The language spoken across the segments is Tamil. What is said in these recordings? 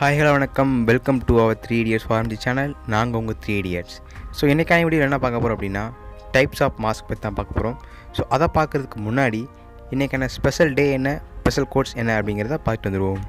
ஹாய் ஹலோ வணக்கம் welcome to our Three Idiots from the channel நாங்கள் உங்கள் த்ரீ இடியட்ஸ் ஸோ இன்றைக்கான வீடியோ என்ன பார்க்க போகிறோம் அப்படின்னா டைப்ஸ் ஆஃப் மாஸ்க் பற்றி தான் பார்க்க போகிறோம் ஸோ அதை பார்க்குறதுக்கு முன்னாடி இன்றைக்கான ஸ்பெஷல் டே என்ன ஸ்பெஷல் கோட்ஸ் என்ன அப்படிங்கிறத பார்த்துட்டு வந்துடுவோம்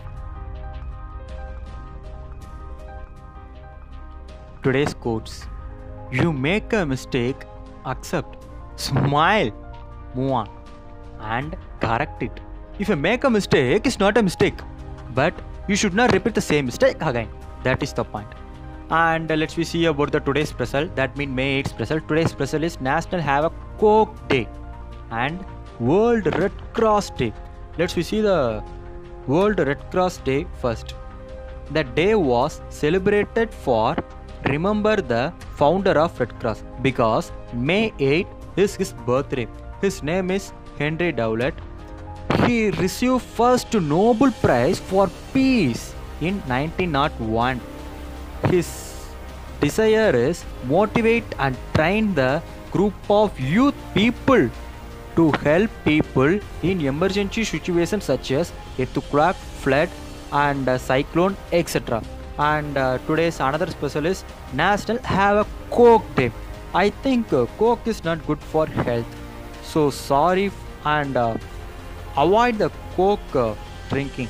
today's quotes you make a mistake accept smile move on and correct it if you make a mistake it's not a mistake but you should not repeat the same mistake again that is the point and uh, let's we see about the today's special that mean may 8 special today's special is national have a coke day and world red cross day let's we see the world red cross day first the day was celebrated for remember the founder of Red Cross because May 8 is his birthday. His name is Henry Dowlett. He received first Nobel Prize for Peace in 1901. His desire is motivate and train the group of youth people to help people in emergency situations such as earthquake, flood, and uh, cyclone, etc. And uh, today's another special is National Have a Coke Day. I think uh, Coke is not good for health, so sorry f- and uh, avoid the Coke uh, drinking.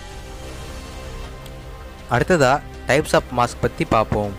அடுத்ததாக டைப்ஸ் ஆஃப் மாஸ்க் பற்றி பார்ப்போம்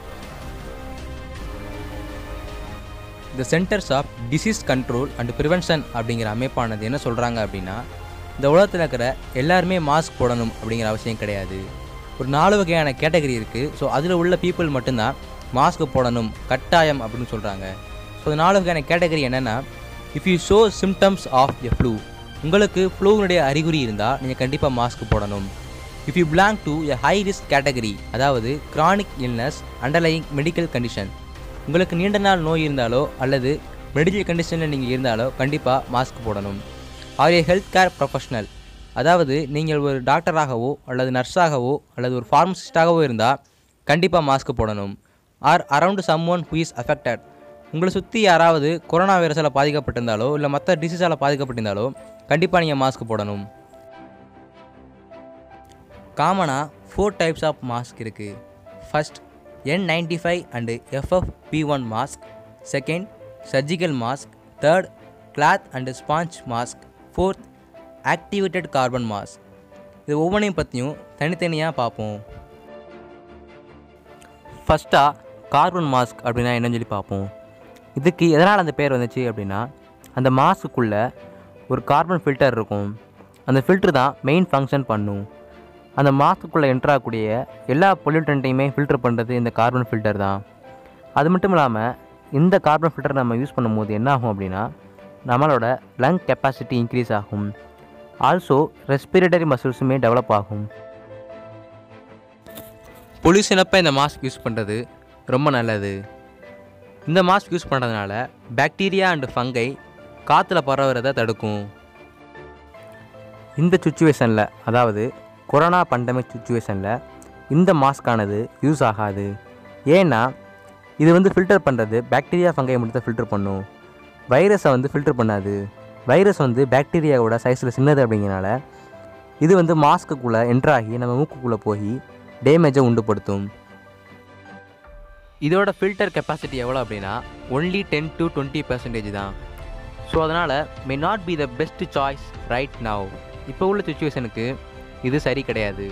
the Centers of Disease Control and Prevention அப்படிங்கிற அமைப்பானது என்ன சொல்கிறாங்க அப்படின்னா இந்த உலகத்தில் இருக்கிற எல்லாருமே மாஸ்க் போடணும் அப்படிங்கிற அவசியம் கிடையாது ஒரு நாலு வகையான கேட்டகரி இருக்குது ஸோ அதில் உள்ள பீப்புள் மட்டும்தான் மாஸ்க் போடணும் கட்டாயம் அப்படின்னு சொல்கிறாங்க ஸோ இந்த நாலு வகையான கேட்டகரி என்னென்னா if you show symptoms of a flu உங்களுக்கு ஃப்ளூனுடைய அறிகுறி இருந்தால் நீங்கள் கண்டிப்பாக மாஸ்க் போடணும் if you belong to a high risk category அதாவது chronic illness underlying medical condition உங்களுக்கு நீண்ட நாள் நோய் இருந்தாலோ அல்லது மெடிக்கல் கண்டிஷனில் நீங்கள் இருந்தாலோ கண்டிப்பாக மாஸ்க் போடணும் or a health care professional அதாவது நீங்கள் ஒரு டாக்டராகவோ அல்லது நர்ஸாகவோ அல்லது ஒரு ஃபார்மசிஸ்டாகவோ இருந்தால் கண்டிப்பாக மாஸ்க் போடணும் or around someone who is affected உங்களை சுற்றி யாராவது கொரோனா வைரஸால் பாதிக்கப்பட்டிருந்தாலோ இல்லை மற்ற டிசீஸால் பாதிக்கப்பட்டிருந்தாலோ கண்டிப்பாக நீங்கள் மாஸ்க் போடணும் காமனாக ஃபோர் டைப்ஸ் ஆஃப் மாஸ்க் இருக்குது first N ninety five and F F P one mask second surgical mask third cloth and sponge mask fourth activated carbon mask இது ஒவ்வொன்றையும் பற்றியும் தனித்தனியாக பார்ப்போம் ஃபஸ்ட்டாக கார்பன் மாஸ்க் அப்படின்னா என்னன்னு சொல்லி பார்ப்போம் இதுக்கு எதனால் அந்த பேர் வந்துச்சு அப்படின்னா அந்த மாஸ்க்குள்ளே ஒரு கார்பன் ஃபில்டர் இருக்கும் அந்த ஃபில்டர் தான் மெயின் ஃபங்க்ஷன் பண்ணும் அந்த மாஸ்க்குள்ளே என்ட்ராகக்கூடிய எல்லா பொல்யூட்டன்ட்டையுமே ஃபில்டர் பண்ணுறது இந்த கார்பன் ஃபில்டர் தான் அது மட்டும் இல்லாமல் இந்த கார்பன் ஃபில்டர் நம்ம யூஸ் பண்ணும்போது என்ன ஆகும் அப்படின்னா நம்மளோட லங் கெப்பாசிட்டி இன்க்ரீஸ் ஆகும் ஆல்சோ ரெஸ்பிரேட்டரி மசில்ஸுமே டெவலப் ஆகும் பொல்யூஷன் அப்போ இந்த மாஸ்க் யூஸ் பண்ணுறது ரொம்ப நல்லது இந்த மாஸ்க் யூஸ் பண்ணுறதுனால பாக்டீரியா அண்டு ஃபங்கை காற்றுல பரவுறதை தடுக்கும் இந்த சுச்சுவேஷனில் அதாவது கொரோனா பண்டமிக் சுச்சுவேஷனில் இந்த மாஸ்கானது யூஸ் ஆகாது ஏன்னா இது வந்து ஃபில்டர் பண்ணுறது பாக்டீரியா ஃபங்கை மட்டும் தான் ஃபில்டர் பண்ணும் வைரஸை வந்து ஃபில்டர் பண்ணாது வைரஸ் வந்து பாக்டீரியாவோட சைஸில் சின்னது அப்படிங்கிறனால இது வந்து மாஸ்க்குள்ளே என்ட்ராகி நம்ம மூக்குக்குள்ளே போய் டேமேஜை உண்டுபடுத்தும் இதோட ஃபில்டர் கெப்பாசிட்டி எவ்வளோ அப்படின்னா only ten to twenty percentage தான் ஸோ அதனால் may not be the best choice right now இப்போ உள்ள சுச்சுவேஷனுக்கு இது சரி கிடையாது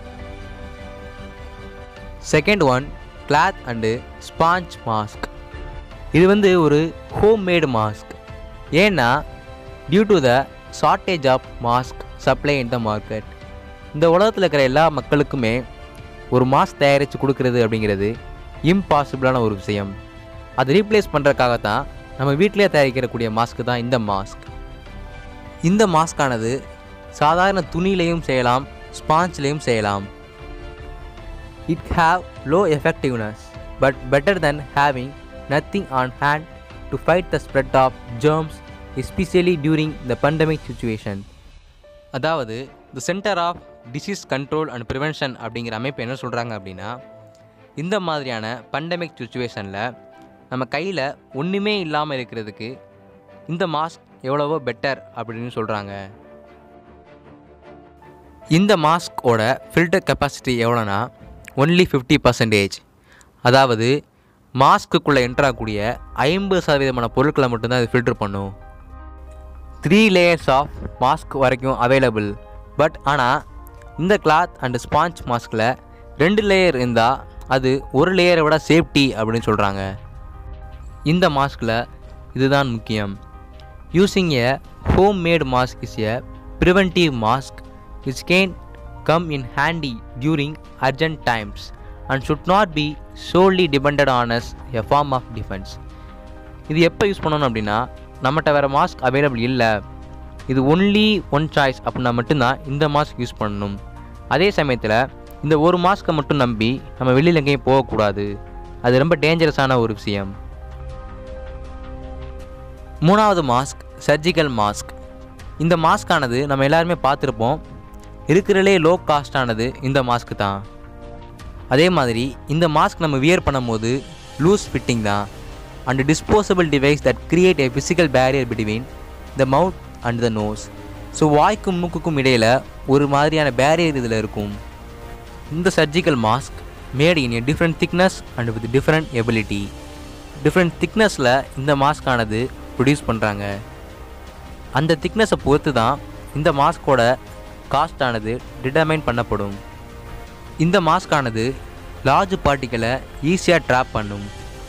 second one cloth and sponge mask இது வந்து ஒரு ஹோம் மேடு மாஸ்க் ஏன்னா due to the shortage of mask supply in the market இந்த உலகத்தில் இருக்கிற எல்லா மக்களுக்குமே ஒரு மாஸ்க் தயாரித்து கொடுக்கறது அப்படிங்கிறது இம்பாசிபிளான ஒரு விஷயம் அதை ரீப்ளேஸ் பண்ணுறதுக்காகத்தான் நம்ம வீட்டிலே தயாரிக்கக்கூடிய மாஸ்க் தான் இந்த மாஸ்க் இந்த மாஸ்கானது சாதாரண துணியிலையும் செய்யலாம் ஸ்பாஞ்ச்லேயும் செய்யலாம் it have low effectiveness but better than having nothing on hand to fight the spread of germs especially during the pandemic situation அதாவது the Center of Disease Control and Prevention அப்படிங்கிற அமைப்பு என்ன சொல்கிறாங்க அப்படின்னா இந்த மாதிரியான பண்டமிக் சுச்சுவேஷனில் நம்ம கையில் ஒன்றுமே இல்லாமல் இருக்கிறதுக்கு இந்த மாஸ்க் எவ்வளவோ பெட்டர் அப்படின்னு சொல்கிறாங்க இந்த மாஸ்கோட ஃபில்டர் கெப்பாசிட்டி எவ்வளோனா ஒன்லி ஃபிஃப்டி பர்சன்டேஜ் அதாவது மாஸ்க்குள்ளே என்ட்ராகக்கூடிய ஐம்பது சதவீதமான பொருட்களை மட்டும்தான் இது ஃபில்டர் பண்ணும் த்ரீ லேயர்ஸ் ஆஃப் மாஸ்க் வரைக்கும் அவைலபிள் பட் ஆனால் இந்த கிளாத் அண்ட் ஸ்பாஞ்ச் மாஸ்கில் ரெண்டு லேயர் இருந்தால் அது ஒரு லேயரை விட சேஃப்டி அப்படின்னு சொல்கிறாங்க இந்த மாஸ்கில் இதுதான் முக்கியம் using a home made mask is a preventive mask which can come in handy during urgent times and should not be solely depended on as a form of defence இது எப்போ யூஸ் பண்ணணும் அப்படின்னா நம்மகிட்ட வேறு மாஸ்க் அவைலபிள் இல்லை இது ஒன்லி ஒன் சாய்ஸ் அப்படின்னா மட்டும்தான் இந்த மாஸ்க் யூஸ் பண்ணணும் அதே சமயத்தில் இந்த ஒரு மாஸ்க்கை மட்டும் நம்பி நம்ம வெளியில் எங்கேயும் போகக்கூடாது அது ரொம்ப டேஞ்சரஸான ஒரு விஷயம் மூணாவது மாஸ்க் சர்ஜிக்கல் மாஸ்க் இந்த மாஸ்கானது நம்ம எல்லாருமே பார்த்துருப்போம் இருக்கிறதுலே லோ காஸ்டானது இந்த மாஸ்க் தான் அதே மாதிரி இந்த மாஸ்க் நம்ம வியர் பண்ணும்போது லூஸ் ஃபிட்டிங் தான் and disposable device that create a physical barrier between the mouth and the nose so வாய்க்கும் மூக்குக்கும் இடையில் ஒரு மாதிரியான பேரியர் இதில் இருக்கும் இந்த surgical mask made in a different thickness and with different ability different திக்னஸில் இந்த மாஸ்கானது ப்ரொடியூஸ் பண்ணுறாங்க அந்த திக்னஸை பொறுத்து தான் இந்த மாஸ்கோட காஸ்டானது டிட்டர்மைன் பண்ணப்படும் இந்த மாஸ்கானது லார்ஜ் பார்ட்டிகளை ஈஸியாக ட்ராப் பண்ணும்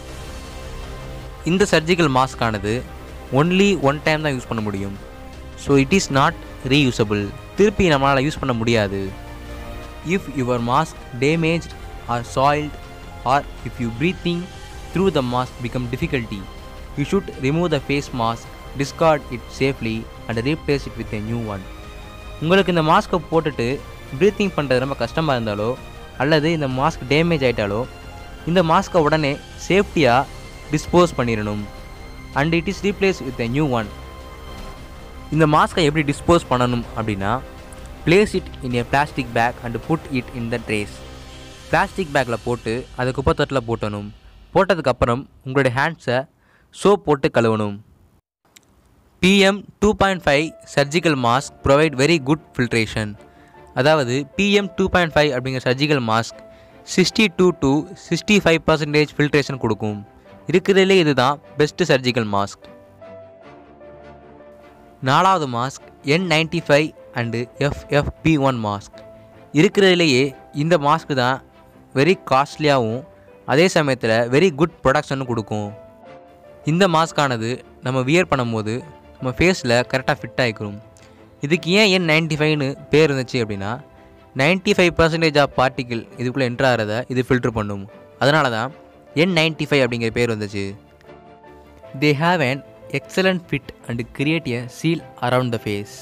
இந்த சர்ஜிக்கல் மாஸ்கானது ஒன்லி ஒன் டைம் தான் யூஸ் பண்ண முடியும் so it is not reusable திருப்பி நம்மளால் யூஸ் பண்ண முடியாது if your mask damage or soiled or if you breathing through the mask become difficulty you should remove the face mask discard it safely and replace it with a new one உங்களுக்கு இந்த மாஸ்க்கை போட்டுட்டு ப்ரீத்திங் பண்ணுறது ரொம்ப கஷ்டமாக இருந்தாலோ அல்லது இந்த மாஸ்க் டேமேஜ் ஆயிட்டாலோ இந்த மாஸ்க்கை உடனே சேஃப்டியாக டிஸ்போஸ் பண்ணிடணும் and it is replace with a new one இந்த மாஸ்க்கை எப்படி டிஸ்போஸ் பண்ணணும் அப்படின்னா place it in a plastic bag and put it in the trash plastic பேக்கில் போட்டு அதை குப்பைத்தட்டில் போட்டணும் போட்டதுக்கப்புறம் உங்களுடைய ஹேண்ட்ஸை சோப் போட்டு கழுவணும் PM two point five surgical mask provide very good filtration அதாவது பிஎம் டூ பாயிண்ட் ஃபைவ் அப்படிங்கிற surgical mask sixty two to sixty five percentage filtration கொடுக்கும் இருக்கிறதுலே இதுதான் பெஸ்ட்டு சர்ஜிக்கல் மாஸ்க் நாலாவது mask N ninety five and F F P one mask இருக்கிறதுலையே இந்த மாஸ்க் தான் வெரி காஸ்ட்லியாகவும் அதே சமயத்தில் வெரி குட் ப்ரொடக்ஷனும் கொடுக்கும் இந்த மாஸ்கானது நம்ம வியர் பண்ணும்போது நம்ம ஃபேஸில் கரெக்டாக ஃபிட் ஆகிக்கிறோம் இதுக்கு ஏன் என் நைன்டி ஃபைவ்னு பேர் இருந்துச்சு அப்படின்னா ninety five percentage of particle இதுக்குள்ளே என்ட்ரு ஆகிறத இது ஃபில்டர் பண்ணும் அதனால தான் என் நைன்ட்டி ஃபைவ் அப்படிங்கிற பேர் வந்துச்சு they have an excellent fit and create a seal around the face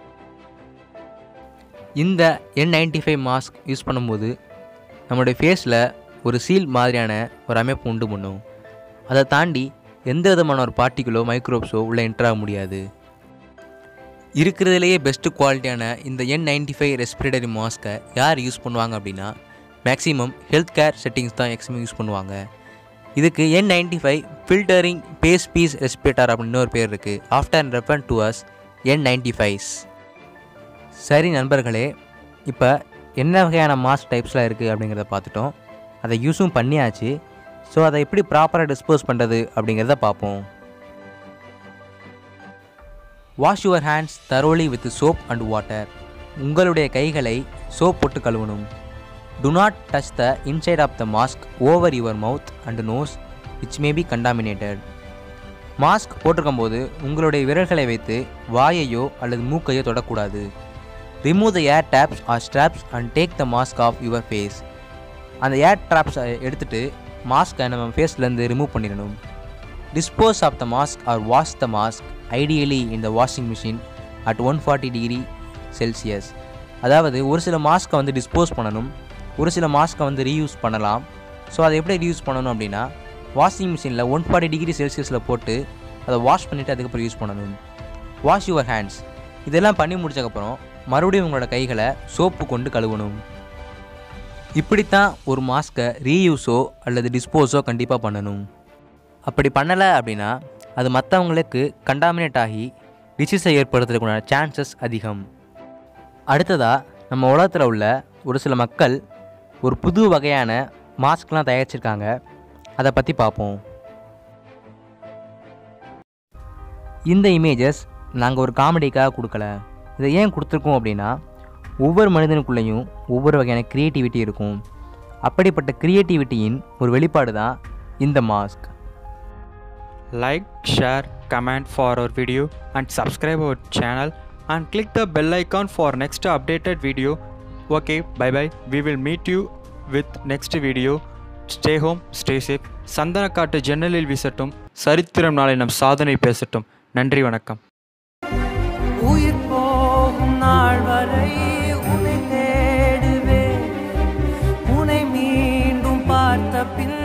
இந்த N ninety five mask use பண்ணும்போது நம்மளுடைய ஃபேஸில் ஒரு சீல் மாதிரியான ஒரு அமைப்பு உண்டு பண்ணும் அதை தாண்டி எந்த விதமான ஒரு பார்ட்டிகளோ மைக்ரோப்ஸோ உள்ளே என்ட்ரு ஆக முடியாது இருக்கிறதுலையே பெஸ்ட்டு குவாலிட்டியான இந்த என் நைன்டி ஃபைவ் ரெஸ்பிரேட்டரி மாஸ்க்கை யார் யூஸ் பண்ணுவாங்க அப்படின்னா மேக்ஸிமம் ஹெல்த் கேர் செட்டிங்ஸ் தான் மேக்ஸிமம் யூஸ் பண்ணுவாங்க இதுக்கு N ninety five filtering face piece respirator அப்படின்னு ஒரு பேர் இருக்குது after refer to as N ninety fives சரி நண்பர்களே இப்போ என்ன வகையான மாஸ்க் டைப்ஸ்லாம் இருக்குது அப்படிங்கிறத பார்த்துட்டோம் அதை யூஸும் பண்ணியாச்சு ஸோ அதை எப்படி ப்ராப்பராக டிஸ்போஸ் பண்ணுறது அப்படிங்கிறத பார்ப்போம் wash your hands thoroughly with soap and water உங்களுடைய கைகளை சோப் போட்டு கழுவணும் to not touch the inside of the mask over your mouth and nose which may be contaminated mask போட்டிருக்கும்போது உங்களுடைய விரல்களை வைத்து வாயையோ அல்லது மூக்கையோ தொடக்கூடாது remove the ear tapes or straps and take the mask off your face அந்த ஏர் ட்ராப்ஸை எடுத்துட்டு மாஸ்க்கை நம்ம ஃபேஸ்லேருந்து ரிமூவ் பண்ணிடணும் dispose of the mask R wash the mask ideally in the washing machine at one forty degree Celsius அதாவது ஒரு சில மாஸ்க்கை வந்து டிஸ்போஸ் பண்ணணும் ஒரு சில மாஸ்க்கை வந்து ரீயூஸ் பண்ணலாம் ஸோ அதை எப்படி ரீயூஸ் பண்ணணும் அப்படின்னா வாஷிங் மிஷினில் ஒன் ஃபார்ட்டி டிகிரி செல்சியஸில் போட்டு அதை வாஷ் பண்ணிவிட்டு அதுக்கப்புறம் யூஸ் பண்ணணும் வாஷ் யுவர் ஹேண்ட்ஸ் இதெல்லாம் பண்ணி முடிச்சக்கப்புறம் மறுபடியும் உங்களோட கைகளை சோப்பு கொண்டு கழுவணும் இப்படித்தான் ஒரு மாஸ்க்கை ரீயூஸோ அல்லது டிஸ்போஸோ கண்டிப்பாக பண்ணணும் அப்படி பண்ணலை அப்படின்னா அது மற்றவங்களுக்கு கண்டாமினேட் ஆகி டிசீஸை ஏற்படுத்துறதுக்குண்டான சான்சஸ் அதிகம் அடுத்ததாக நம்ம உலகத்தில் உள்ள ஒரு சில மக்கள் ஒரு புது வகையான மாஸ்க்லாம் தயாரிச்சிருக்காங்க அதை பற்றி பார்ப்போம் இந்த இமேஜஸ் நாங்கள் ஒரு காமெடிக்காக கொடுக்கல இதை ஏன் கொடுத்துருக்கோம் அப்படின்னா ஒவ்வொரு மனிதனுக்குள்ளேயும் ஒவ்வொரு வகையான க்ரியேட்டிவிட்டி இருக்கும் அப்படிப்பட்ட க்ரியேட்டிவிட்டியின் ஒரு வெளிப்பாடு தான் இந்த mask Like, share, comment for our video and subscribe our channel and click the bell icon for next updated video. Okay, bye bye. We will meet you with next video. Stay home, stay safe. சந்தனக்காட்டு ஜன்னலில் வீசட்டும் சரித்திரம் நாளை நம் சாதனை பேசட்டும் நன்றி வணக்கம் உயிர் போகும் நாள் வரை உன்னை தேடுவேன் உன்னை மீண்டும் பார்த்த பின்